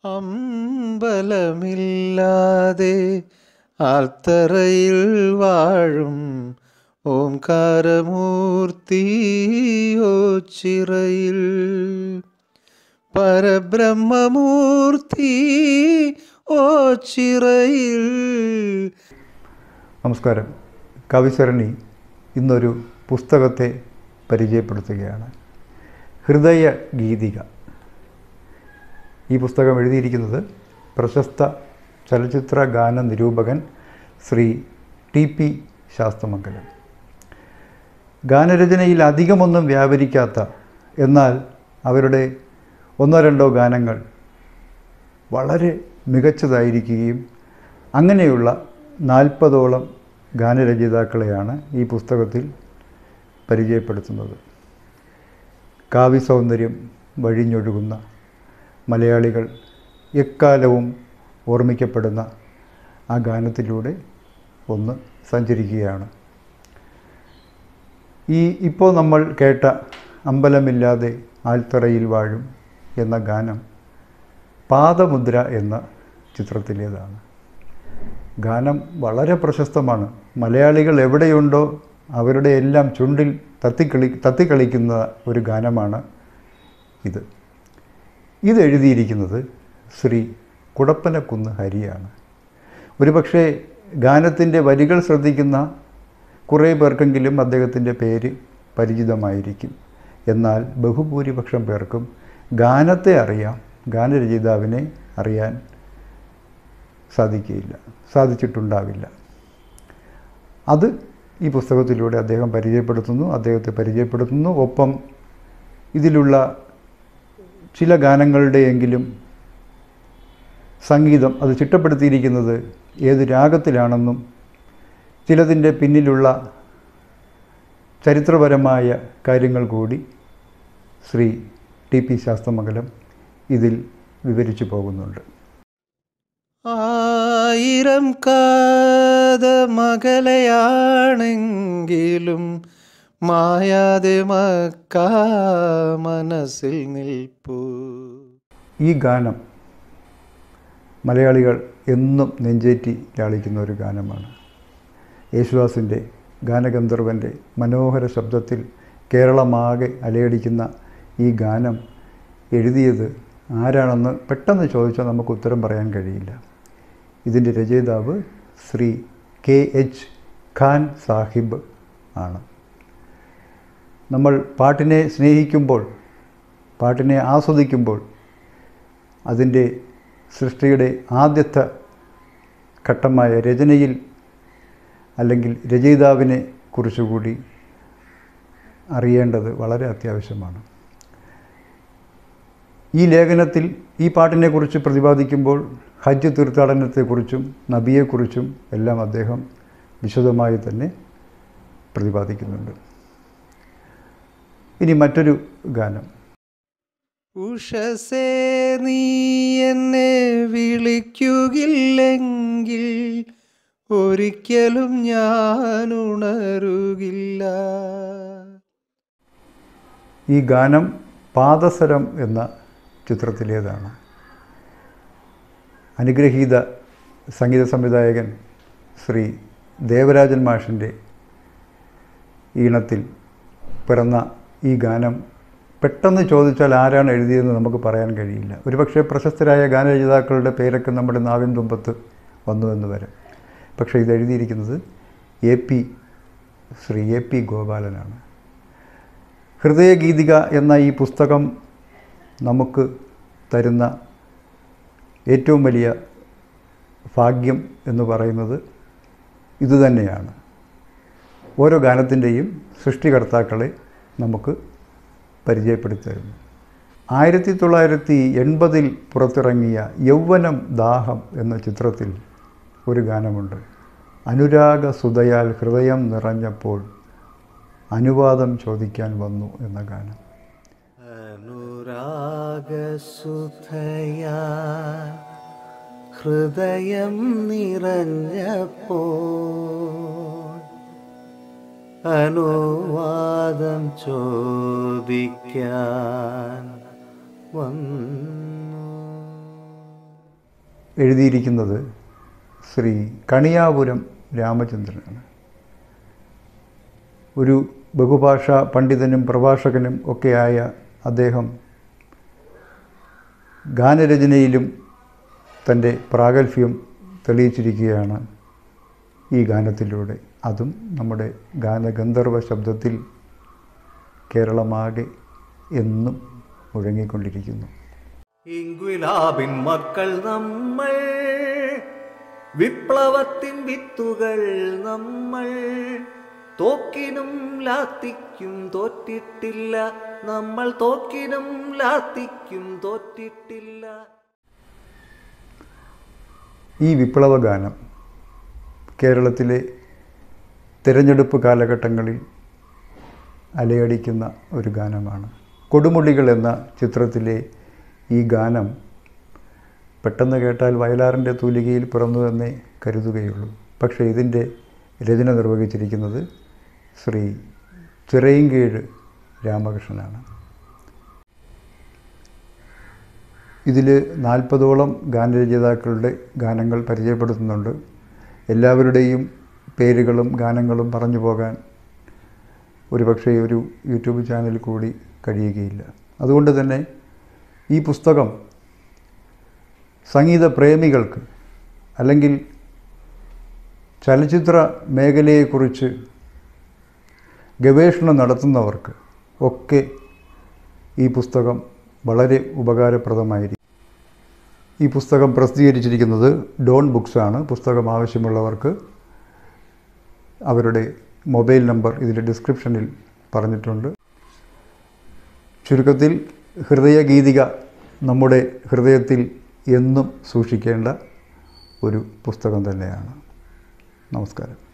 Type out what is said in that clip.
അമ്പലമില്ലാതെ ആൽത്തറയിൽ വാഴും ഓംകാരമൂർത്തിയോ ചിറയിൽ പരബ്രഹ്മമൂർത്തി ഓ ചിറയിൽ നമസ്കാരം കവിസരണി ഇന്നൊരു പുസ്തകത്തെ പരിചയപ്പെടുത്തുകയാണ് ഹൃദയ ഗീതിക ഈ പുസ്തകം എഴുതിയിരിക്കുന്നത് പ്രശസ്ത ചലച്ചിത്ര ഗാന നിരൂപകൻ ശ്രീ ടി പി ശാസ്തമംഗലം ഗാനരചനയിൽ അധികമൊന്നും വ്യാപരിക്കാത്ത എന്നാൽ അവരുടെ ഒന്നോ രണ്ടോ ഗാനങ്ങൾ വളരെ മികച്ചതായിരിക്കുകയും അങ്ങനെയുള്ള നാൽപ്പതോളം ഗാനരചയിതാക്കളെയാണ് ഈ പുസ്തകത്തിൽ പരിചയപ്പെടുത്തുന്നത് കാവ്യസൗന്ദര്യം വഴിഞ്ഞൊഴുകുന്ന മലയാളികൾ എക്കാലവും ഓർമ്മിക്കപ്പെടുന്ന ആ ഗാനത്തിലൂടെ ഒന്ന് സഞ്ചരിക്കുകയാണ് ഈ ഇപ്പോൾ നമ്മൾ കേട്ട അമ്പലമില്ലാതെ ആൽത്തറയിൽ വാഴും എന്ന ഗാനം പാദമുദ്ര എന്ന ചിത്രത്തിലേതാണ് ഗാനം വളരെ പ്രശസ്തമാണ് മലയാളികൾ എവിടെയുണ്ടോ അവരുടെ എല്ലാം ചുണ്ടിൽ തത്തിക്കളി തത്തിക്കളിക്കുന്ന ഒരു ഗാനമാണ് ഇത് ഇത് എഴുതിയിരിക്കുന്നത് ശ്രീ കുടപ്പനക്കുന്ന് ഹരിയാണ് ഒരുപക്ഷെ ഗാനത്തിൻ്റെ വരികൾ ശ്രദ്ധിക്കുന്ന കുറേ പേർക്കെങ്കിലും അദ്ദേഹത്തിൻ്റെ പേര് പരിചിതമായിരിക്കും എന്നാൽ ബഹുഭൂരിപക്ഷം പേർക്കും ഗാനത്തെ അറിയാം ഗാനരചയിതാവിനെ അറിയാൻ സാധിക്കുകയില്ല സാധിച്ചിട്ടുണ്ടാവില്ല അത് ഈ പുസ്തകത്തിലൂടെ അദ്ദേഹം പരിചയപ്പെടുത്തുന്നു അദ്ദേഹത്തെ പരിചയപ്പെടുത്തുന്നു ഒപ്പം ഇതിലുള്ള ചില ഗാനങ്ങളുടെയെങ്കിലും സംഗീതം അത് ചിട്ടപ്പെടുത്തിയിരിക്കുന്നത് ഏത് രാഗത്തിലാണെന്നും ചിലതിൻ്റെ പിന്നിലുള്ള ചരിത്രപരമായ കാര്യങ്ങൾ കൂടി ശ്രീ ടി പി ശാസ്ത്രമംഗലം ഇതിൽ വിവരിച്ചു പോകുന്നുണ്ട് ആയിരം കാത മകലയാണെങ്കിലും മായാതെ മക്കാ മനസ്സിൽ നിൽപ്പൂ ഈ ഗാനം മലയാളികൾ എന്നും നെഞ്ചേറ്റി ലാളിക്കുന്ന ഒരു ഗാനമാണ് യേശുദാസിൻ്റെ ഗാനഗന്ധർവൻ്റെ മനോഹര ശബ്ദത്തിൽ കേരളമാകെ അലയടിക്കുന്ന ഈ ഗാനം എഴുതിയത് ആരാണെന്ന് പെട്ടെന്ന് ചോദിച്ചാൽ നമുക്ക് ഉത്തരം പറയാൻ കഴിയില്ല ഇതിൻ്റെ രചയിതാവ് ശ്രീ കെ എച്ച് ഖാൻ സാഹിബ് ആണ് നമ്മൾ പാട്ടിനെ സ്നേഹിക്കുമ്പോൾ പാട്ടിനെ ആസ്വദിക്കുമ്പോൾ അതിൻ്റെ സൃഷ്ടിയുടെ ആദ്യത്തെ ഘട്ടമായ രചനയിൽ അല്ലെങ്കിൽ രചയിതാവിനെ കുറിച്ചുകൂടി അറിയേണ്ടത് വളരെ അത്യാവശ്യമാണ് ഈ ലേഖനത്തിൽ ഈ പാട്ടിനെക്കുറിച്ച് പ്രതിപാദിക്കുമ്പോൾ ഹജ്ജ് തീർത്ഥാടനത്തെക്കുറിച്ചും നബിയെക്കുറിച്ചും എല്ലാം അദ്ദേഹം വിശദമായി തന്നെ പ്രതിപാദിക്കുന്നുണ്ട് ഇനി മറ്റൊരു ഗാനം ഉഷസേ നീ എന്നെ വിളിക്കുകില്ലെങ്കിൽ ഒരിക്കലും ഞാൻ ഉണരുകില്ല ഈ ഗാനം പാദസരം എന്ന ചിത്രത്തിലേതാണ് അനുഗ്രഹീത സംഗീത സംവിധായകൻ ശ്രീ ദേവരാജൻ മാഷിൻ്റെ ഈണത്തിൽ പിറന്ന ഈ ഗാനം പെട്ടെന്ന് ചോദിച്ചാൽ ആരാണ് എഴുതിയതെന്ന് നമുക്ക് പറയാൻ കഴിയില്ല ഒരുപക്ഷെ പ്രശസ്തരായ ഗാനരചയിതാക്കളുടെ പേരൊക്കെ നമ്മുടെ നാവിൻ തുമ്പത്ത് വന്നു എന്ന് വരെ പക്ഷേ ഇത് എഴുതിയിരിക്കുന്നത് A P Shri A P ഗോപാലനാണ് ഹൃദയഗീതിക എന്ന ഈ പുസ്തകം നമുക്ക് തരുന്ന ഏറ്റവും വലിയ ഭാഗ്യം എന്ന് പറയുന്നത് ഇതുതന്നെയാണ് ഓരോ ഗാനത്തിൻ്റെയും സൃഷ്ടികർത്താക്കളെ നമുക്ക് പരിചയപ്പെടുത്തി തരുന്നു ആയിരത്തി തൊള്ളായിരത്തി എൺപതിൽ പുറത്തിറങ്ങിയ യൗവനം ദാഹം എന്ന ചിത്രത്തിൽ ഒരു ഗാനമുണ്ട് അനുരാഗ സുതയാൽ ഹൃദയം നിറഞ്ഞപ്പോൾ അനുവാദം ചോദിക്കാൻ വന്നു എന്ന ഗാനം അനുരാഗസുധയാ ഹൃദയം നിറഞ്ഞപ്പോ അനുവാദം ചോദിക്കാൻ വന്നു എഴുതിയിരിക്കുന്നത് ശ്രീ കണിയാപുരം രാമചന്ദ്രനാണ് ഒരു ബഹുഭാഷാ പണ്ഡിതനും പ്രഭാഷകനും ഒക്കെയായ അദ്ദേഹം ഗാനരചനയിലും തൻ്റെ പ്രാഗൽഭ്യം തെളിയിച്ചിരിക്കുകയാണ് ഈ ഗാനത്തിലൂടെ അതും നമ്മുടെ ഗാനഗന്ധർവ ശബ്ദത്തിൽ കേരളമാകെ എന്നും മുഴങ്ങിക്കൊണ്ടിരിക്കുന്നു ഇങ്കുലാബിൻ മക്കൾ നമ്മൾ വിപ്ലവത്തിൻ വിത്തുകൾ നമ്മൾ തോക്കിനും ലാത്തിക്കും തോറ്റിട്ടില്ല നമ്മൾ തോക്കിനും ലാത്തിക്കും തോറ്റിട്ടില്ല ഈ വിപ്ലവ ഗാനം കേരളത്തിലെ തിരഞ്ഞെടുപ്പ് കാലഘട്ടങ്ങളിൽ അലയടിക്കുന്ന ഒരു ഗാനമാണ് കൊടുമുടികൾ എന്ന ചിത്രത്തിലെ ഈ ഗാനം പെട്ടെന്ന് കേട്ടാൽ വയലാറിൻ്റെ തൂലികയിൽ പിറന്നു എന്നേ കരുതുകയുള്ളൂ പക്ഷേ ഇതിൻ്റെ രചന നിർവഹിച്ചിരിക്കുന്നത് ശ്രീ ചിറയിൻകീഴ് രാമകൃഷ്ണനാണ് ഇതിൽ നാൽപ്പതോളം ഗാനരചയിതാക്കളുടെ ഗാനങ്ങൾ പരിചയപ്പെടുത്തുന്നുണ്ട് എല്ലാവരുടെയും പേരുകളും ഗാനങ്ങളും പറഞ്ഞു പോകാൻ ഒരുപക്ഷെ ഒരു യൂട്യൂബ് ചാനൽ കൂടി കഴിയുകയില്ല അതുകൊണ്ട് തന്നെ ഈ പുസ്തകം സംഗീത പ്രേമികൾക്ക് അല്ലെങ്കിൽ ചലച്ചിത്ര മേഖലയെക്കുറിച്ച് ഗവേഷണം നടത്തുന്നവർക്ക് ഒക്കെ ഈ പുസ്തകം വളരെ ഉപകാരപ്രദമായിരിക്കും ഈ പുസ്തകം പ്രസിദ്ധീകരിച്ചിരിക്കുന്നത് ഡോൺ ബുക്സാണ് പുസ്തകം ആവശ്യമുള്ളവർക്ക് അവരുടെ മൊബൈൽ നമ്പർ ഇതിൻ്റെ ഡിസ്ക്രിപ്ഷനിൽ പറഞ്ഞിട്ടുണ്ട് ചുരുക്കത്തിൽ ഹൃദയഗീതിക നമ്മുടെ ഹൃദയത്തിൽ എന്നും സൂക്ഷിക്കേണ്ട ഒരു പുസ്തകം തന്നെയാണ് നമസ്കാരം